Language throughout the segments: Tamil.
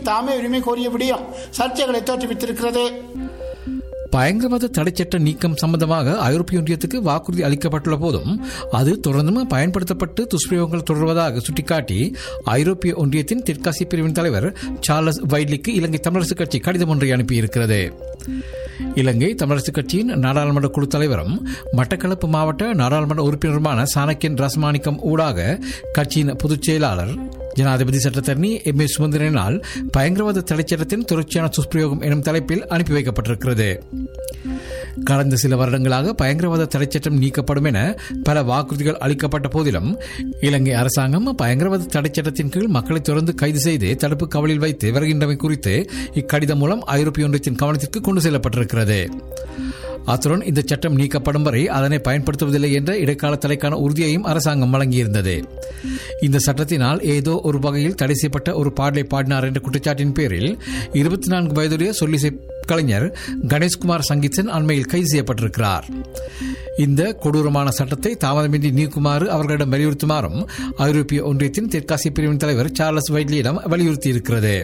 தாமே உரிமை கோரிய விடயம் சர்ச்சைகளை தோற்றுவித்திருக்கிறது பயங்கரவாத தடைச்சட்ட நீக்கம் சம்பந்தமாக ஐரோப்பிய ஒன்றியத்துக்கு வாக்குறுதி அளிக்கப்பட்டுள்ள போதும் அது தொடர்ந்தும் பயன்படுத்தப்பட்டு துஷ்பிரயோகங்கள் தொடர்வதாக சுட்டிக்காட்டி ஐரோப்பிய ஒன்றியத்தின் தெற்காசிய பிரிவின் தலைவர் சார்லஸ் வைட்லிக்கு இலங்கை தமிழரசுக் கட்சி கடிதம் ஒன்றை அனுப்பியிருக்கிறது இலங்கை தமிழரசுக் கட்சியின் நாடாளுமன்ற குழு தலைவரும் மட்டக்களப்பு மாவட்ட நாடாளுமன்ற உறுப்பினருமான சாணக்கியன் ரசமாணிக்கம் ஊடாக கட்சியின் பொதுச் செயலாளர் ஜனாதிபதி சட்டத்தரணி எம் ஏ சுமந்திரனால் பயங்கரவாத தடைச்சட்டத்தின் தொடர்ச்சியான துஷ்பிரயோகம் எனும் தலைப்பில் அனுப்பி வைக்கப்பட்டிருக்கிறது கடந்த சில வருடங்களாக பயங்கரவாத தடைச்சட்டம் நீக்கப்படும் என பல வாக்குறுதிகள் அளிக்கப்பட்ட போதிலும் இலங்கை அரசாங்கம் பயங்கரவாத தடைச்சட்டத்தின் கீழ் மக்களை தொடர்ந்து கைது செய்து தடுப்பு கவலில் வைத்து வருகின்றமை குறித்து இக்கடிதம் மூலம் ஐரோப்பிய ஒன்றியத்தின் கவனத்திற்கு கொண்டு செல்லப்பட்டிருக்கிறது அத்துடன் இந்த சட்டம் நீக்கப்படும் வரை அதனை பயன்படுத்துவதில்லை என்ற இடைக்கால தலைக்கான உறுதியையும் அரசாங்கம் வழங்கியிருந்தது இந்த சட்டத்தினால் ஏதோ ஒரு வகையில் தடை செய்யப்பட்ட ஒரு பாடலை பாடினார் என்ற குற்றச்சாட்டின் பேரில் இருபத்தி நான்கு வயதுடைய சொல்லிசை கலைஞர் கணேஷ்குமார் சங்கீத்தன் அண்மையில் கைது செய்யப்பட்டிருக்கிறார் இந்த கொடூரமான சட்டத்தை தாமதமின்றி நீக்குமாறு அவர்களிடம் வலியுறுத்துமாறும் ஐரோப்பிய ஒன்றியத்தின் தெற்காசிய பிரிவின் தலைவர் சார்லஸ் வைட்லியிடம் வலியுறுத்தியிருக்கிறது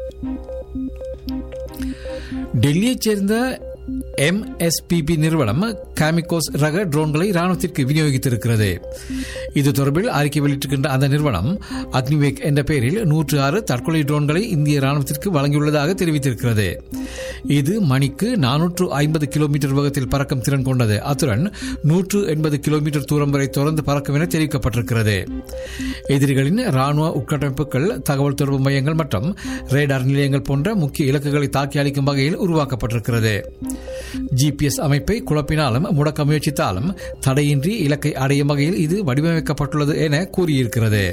டெல்லியைச் சேர்ந்த எம்எஸ்பிபி நிறுவனம் காமிகோஸ் ரக ட்ரோன்களை ராணுவத்திற்கு விநியோகித்திருக்கிறது இது தொடர்பில் அறிக்கை வெளியிட்டிருக்கின்ற அந்த நிறுவனம் அக்னிவேக் என்ற பெயரில் நூற்று ஆறு தற்கொலை ட்ரோன்களை இந்திய ராணுவத்திற்கு வழங்கியுள்ளதாக தெரிவித்திருக்கிறது இது மணிக்கு நானூற்று ஐம்பது கிலோமீட்டர் வேகத்தில் பறக்கும் திறன் கொண்டது அத்துடன் நூற்று எண்பது கிலோமீட்டர் தூரம் வரை தொடர்ந்து பறக்கும் என தெரிவிக்கப்பட்டிருக்கிறது எதிரிகளின் ராணுவ உட்கட்டமைப்புகள் தகவல் தொடர்பு மையங்கள் மற்றும் ரேடார் நிலையங்கள் போன்ற முக்கிய இலக்குகளை தாக்கி அளிக்கும் வகையில் உருவாக்கப்பட்டிருக்கிறது ஜிபிஎஸ் அமைப்பை குழப்பினாலும் முடக்க முயற்சித்தாலும் தடையின்றி இலக்கை அடையும் வகையில் இது வடிவமைக்கப்பட்டுள்ளது என கூறியிருக்கிறது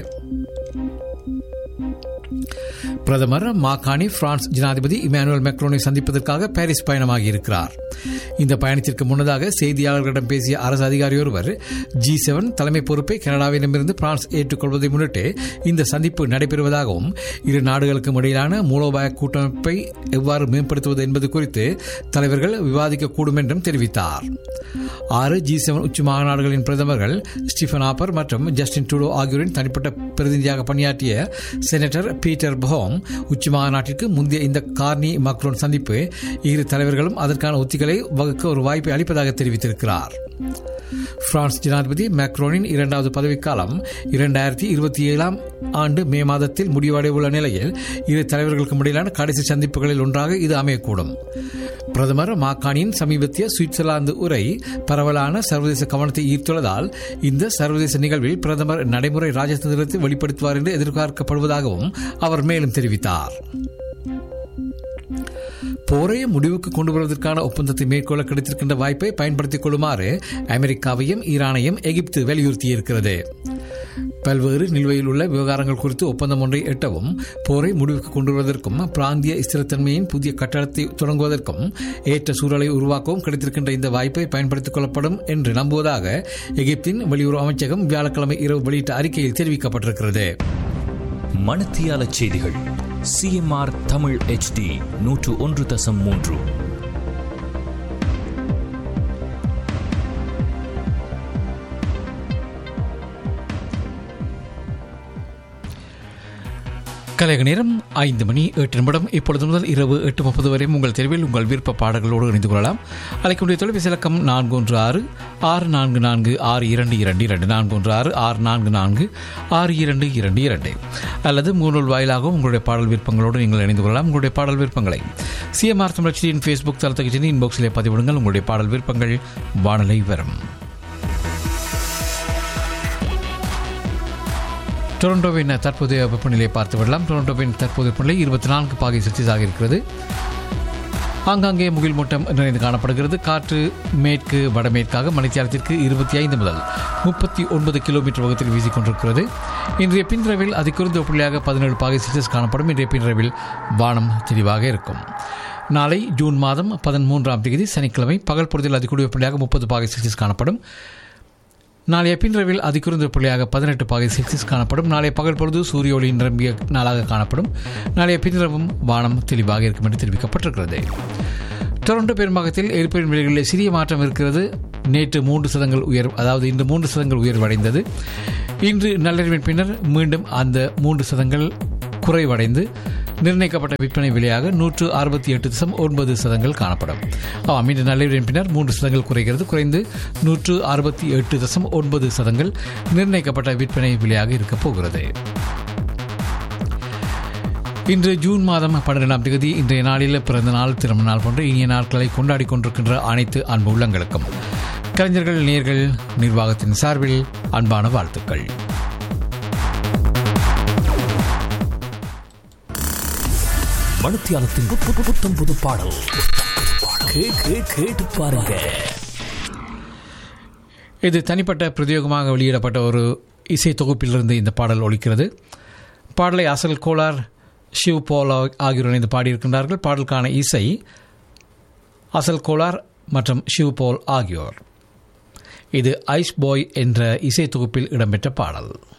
பிரதமர் மாகாணி பிரான்ஸ் ஜனாதிபதி இமானுவேல் மேக்ரோனை சந்திப்பதற்காக பாரிஸ் பயணமாகியிருக்கிறார் இந்த பயணத்திற்கு முன்னதாக செய்தியாளர்களிடம் பேசிய அரசு அதிகாரி ஒருவர் ஜி செவன் தலைமை பொறுப்பை கனடாவிடமிருந்து பிரான்ஸ் ஏற்றுக்கொள்வதை முன்னிட்டு இந்த சந்திப்பு நடைபெறுவதாகவும் இரு நாடுகளுக்கும் இடையிலான மூலோபாய கூட்டமைப்பை எவ்வாறு மேம்படுத்துவது என்பது குறித்து தலைவர்கள் விவாதிக்கக்கூடும் என்றும் தெரிவித்தார் ஆறு ஜி செவன் உச்சி மாநாடுகளின் பிரதமர்கள் ஸ்டீஃபன் ஆப்பர் மற்றும் ஜஸ்டின் ட்ரூடோ ஆகியோரின் தனிப்பட்ட பிரதிநிதியாக பணியாற்றிய செனட்டர் பீட்டர் பஹோம் உச்சி மாநாட்டிற்கு முந்தைய இந்த கார்னி மக்ரோன் சந்திப்பு இரு தலைவர்களும் அதற்கான உத்திகளை வகுக்க ஒரு வாய்ப்பை அளிப்பதாக தெரிவித்திருக்கிறார் பிரான்ஸ் ஜனாதிபதி மேக்ரோனின் இரண்டாவது பதவிக்காலம் இரண்டாயிரத்தி இருபத்தி ஏழாம் ஆண்டு மே மாதத்தில் முடிவடைய உள்ள நிலையில் இரு தலைவர்களுக்கும் இடையிலான கடைசி சந்திப்புகளில் ஒன்றாக இது அமையக்கூடும் பிரதமர் மாக்கானியின் சமீபத்திய சுவிட்சர்லாந்து உரை பரவலான சர்வதேச கவனத்தை ஈர்த்துள்ளதால் இந்த சர்வதேச நிகழ்வில் பிரதமர் நடைமுறை ராஜதந்திரத்தை வெளிப்படுத்துவார் என்று எதிர்பார்க்கப்படுவதாகவும் அவர் மேலும் தெரிவித்தார் போரை முடிவுக்கு கொண்டு வருவதற்கான ஒப்பந்தத்தை மேற்கொள்ள கிடைத்திருக்கின்ற வாய்ப்பை பயன்படுத்திக் கொள்ளுமாறு அமெரிக்காவையும் ஈரானையும் எகிப்து வலியுறுத்தியிருக்கிறது பல்வேறு நிலுவையில் உள்ள விவகாரங்கள் குறித்து ஒப்பந்தம் ஒன்றை எட்டவும் போரை முடிவுக்கு கொண்டு வருவதற்கும் பிராந்திய ஸ்திரத்தன்மையின் புதிய கட்டடத்தை தொடங்குவதற்கும் ஏற்ற சூழலை உருவாக்கவும் கிடைத்திருக்கின்ற இந்த வாய்ப்பை பயன்படுத்திக் கொள்ளப்படும் என்று நம்புவதாக எகிப்தின் வெளியுறவு அமைச்சகம் வியாழக்கிழமை இரவு வெளியிட்ட அறிக்கையில் தெரிவிக்கப்பட்டிருக்கிறது மணத்தியால செய்திகள் சிஎம்ஆர் தமிழ் ஹெச்டி நூற்று ஒன்று தசம் மூன்று கலைக நேரம் ஐந்து மணி எட்டு நிமிடம் இப்பொழுது முதல் இரவு எட்டு முப்பது வரை உங்கள் தெருவில் உங்கள் விருப்ப பாடல்களோடு இணைந்து கொள்ளலாம் அழைக்கக்கூடிய தொலைபேசி இலக்கம் நான்கு ஒன்று ஆறு ஆறு நான்கு நான்கு ஆறு இரண்டு இரண்டு இரண்டு நான்கு ஒன்று ஆறு ஆறு நான்கு நான்கு ஆறு இரண்டு இரண்டு இரண்டு அல்லது மூணூல் வாயிலாகவும் உங்களுடைய பாடல் விருப்பங்களோடு நீங்கள் இணைந்து கொள்ளலாம் உங்களுடைய பாடல் விருப்பங்களை சிஎம்ஆர் தமிழச்சியின் ஃபேஸ்புக் தளத்துக்கு இன்பாக்ஸிலே பதிவிடுங்கள் உங்களுடைய பாடல் விருப்பங்கள் வானலை வரும் டொரண்டோவின் தற்போதைய வெப்பநிலையை பார்த்து விடலாம் டொரண்டோவின் தற்போதைய வெப்பநிலை இருபத்தி நான்கு பாகை செல்சியஸாக இருக்கிறது ஆங்காங்கே முகில் மூட்டம் நிறைந்து காணப்படுகிறது காற்று மேற்கு வடமேற்காக மணித்தியாலத்திற்கு இருபத்தி ஐந்து முதல் முப்பத்தி ஒன்பது கிலோமீட்டர் வேகத்தில் வீசிக்கொண்டிருக்கிறது இன்றைய பின்ரவில் அதி குறைந்த புள்ளியாக பதினேழு பாகை செல்சியஸ் காணப்படும் இன்றைய பின்ரவில் வானம் தெளிவாக இருக்கும் நாளை ஜூன் மாதம் பதிமூன்றாம் தேதி சனிக்கிழமை பகல் பொழுதில் அதிகூடிய புள்ளியாக முப்பது பாகை செல்சியஸ் காணப்படும் நாளைய பின்ரவில் அதிகுறைந்த புள்ளியாக பதினெட்டு பாகை செல்சியஸ் காணப்படும் நாளைய பகல் பொழுது சூரிய ஒளி நிரம்பிய நாளாக காணப்படும் நாளைய பின்ரவும் வானம் தெளிவாக இருக்கும் என்று தெரிவிக்கப்பட்டிருக்கிறது டொரண்டோ பெரும்பாகத்தில் எரிபொருள் விலைகளில் சிறிய மாற்றம் இருக்கிறது நேற்று மூன்று சதங்கள் உயர் அதாவது இன்று மூன்று சதங்கள் உயர்வடைந்தது இன்று நள்ளிரவின் பின்னர் மீண்டும் அந்த மூன்று சதங்கள் குறைவடைந்து நிர்ணயிக்கப்பட்ட விற்பனை விலையாக நூற்று அறுபத்தி எட்டு தசம் ஒன்பது சதங்கள் காணப்படும் ஆமாம் இன்று நள்ளிரவின் பின்னர் மூன்று சதங்கள் குறைகிறது குறைந்து நூற்று அறுபத்தி எட்டு தசம் ஒன்பது சதங்கள் நிர்ணயிக்கப்பட்ட விற்பனை விலையாக இருக்கப் போகிறது இன்று ஜூன் மாதம் பன்னிரெண்டாம் தேதி இன்றைய நாளில் பிறந்த நாள் திருமண நாள் போன்ற இனிய நாட்களை கொண்டாடி கொண்டிருக்கின்ற அனைத்து அன்பு உள்ளங்களுக்கும் கலைஞர்கள் நேர்கள் நிர்வாகத்தின் சார்பில் அன்பான வாழ்த்துக்கள் மணித்தியாலத்தின் பு- பு- புத்தம் புது பாடல் கே- கே- கேட்டு பாருங்க இது தனிப்பட்ட பிரத்யேகமாக வெளியிடப்பட்ட ஒரு இசை தொகுப்பிலிருந்து இந்த பாடல் ஒலிக்கிறது பாடலை அசல் கோலார் ஷிவ் போல் ஆ- ஆகியோர் இணைந்து பாடியிருக்கின்றார்கள் பாடலுக்கான இசை அசல் கோலார் மற்றும் ஷிவ் போல் ஆகியோர் இது ஐஸ் பாய் என்ற இசை தொகுப்பில் இடம்பெற்ற பாடல்